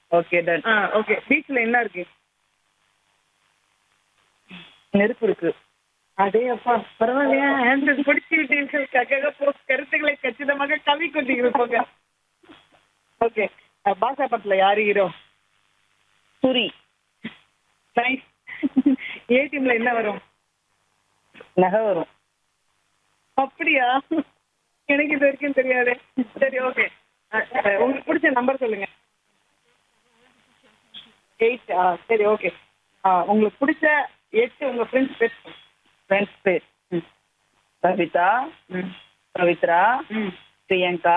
Okay done ஆ okay பீச்ல என்ன இருக்கு நெருப்பு இருக்கு அடே அப்பா பரவாயில்லையா ஆன்சர் பிடிச்சி விட்டீர்கள் கக்கக போ கருத்துக்களை கச்சிதமாக கவி கொண்டீர்கள் போங்க ஓகே பாஷா படத்துல யாரு ஹீரோ சுரி நைஸ் ஏ டீம்ல என்ன வரும் நகை வரும் அப்படியா எனக்கு இது வரைக்கும் தெரியாது சரி ஓகே உங்களுக்கு பிடிச்ச நம்பர் சொல்லுங்க எயிட் ஆ சரி ஓகே ஆ உங்களுக்கு பிடிச்ச எட்டு உங்க ஃப்ரெண்ட்ஸ் பேர் ஃப்ரெண்ட்ஸ் பேர் ம் கவிதா ம் பவித்ரா ம் பிரியங்கா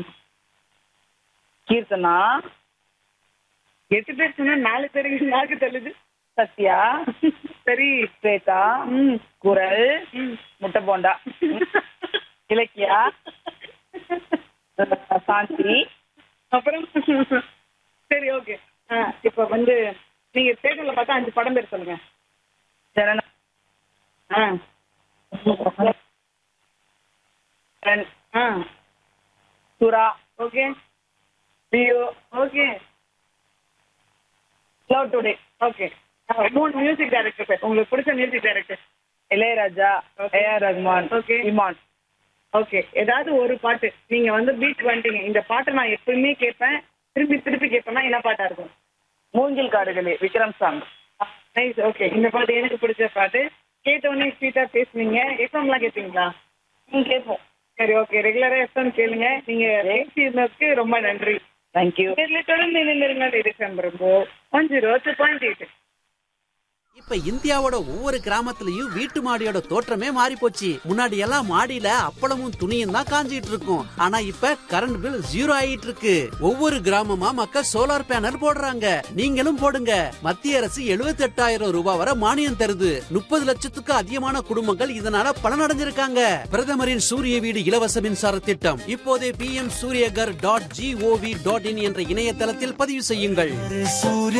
கீர்த்தனா எட்டு பேர் சொன்னா நாலு பேருக்கு நாக்கு தள்ளுது சத்யா சரி ஸ்வேதா ம் குரல் ம் முட்டை போண்டா இலக்கியா சாந்தி அப்புறம் சரி ஓகே ஆ இப்போ வந்து நீங்க தேட்டர்ல பார்த்தா அஞ்சு படம் பேர் சொல்லுங்க ஜனன ஆ கரண், ஆ சுரா ஓகே பியு ஓகே லவ் டுடே ஓகே மூணு மியூசிக் டைரக்டர் பேர் உங்களுக்கு பிடிச்ச music director Ilaiyaraaja Okay. A R Rahman Okay. Imman okay ஏதாவது ஒரு பாட்டு நீங்க வந்து பீச் வந்துட்டீங்க இந்த பாட்டை நான் எப்பவுமே கேட்பேன் திருப்பி திருப்பி கேட்பேன்னா என்ன பாட்டா இருக்கும் மூங்கில் காடுகளே விக்ரம் சாங் நைஸ் ஓகே இந்த பாட்டு எனக்கு பிடிச்ச பாட்டு கேட்ட உடனே ஸ்வீட்டா பேசுனீங்க எஃப்எம்லாம் கேட்பீங்களா ம் கேட்போம் சரி ஓகே ரெகுலரா எஃப்எம் கேளுங்க நீங்க பேசியதுக்கு ரொம்ப நன்றி தேங்க்யூ இதில் தொடர்ந்து இணைந்திருங்க December one zero two point eight இப்ப இந்தியாவோட ஒவ்வொரு கிராமத்துலயும் வீட்டு மாடியோட தோற்றமே மாறி போச்சு முன்னாடி எல்லாம் மாடியில அப்பளமும் துணியும் தான் காஞ்சிட்டு இருக்கும் ஆனா இப்ப கரண்ட் பில் ஜீரோ ஆயிட்டு இருக்கு ஒவ்வொரு கிராமமா மக்கள் சோலார் பேனல் போடுறாங்க நீங்களும் போடுங்க மத்திய அரசு 78000 ரூபாய் வரை மானியம் தருது முப்பது லட்சத்துக்கு அதிகமான குடும்பங்கள் இதனால பலனடைஞ்சிருக்காங்க பிரதமரின் சூரிய வீடு இலவச மின்சார திட்டம் இப்போதே P M Suryaghar dot G O V dot in என்ற இணையதளத்தில் பதிவு செய்யுங்கள் சூரிய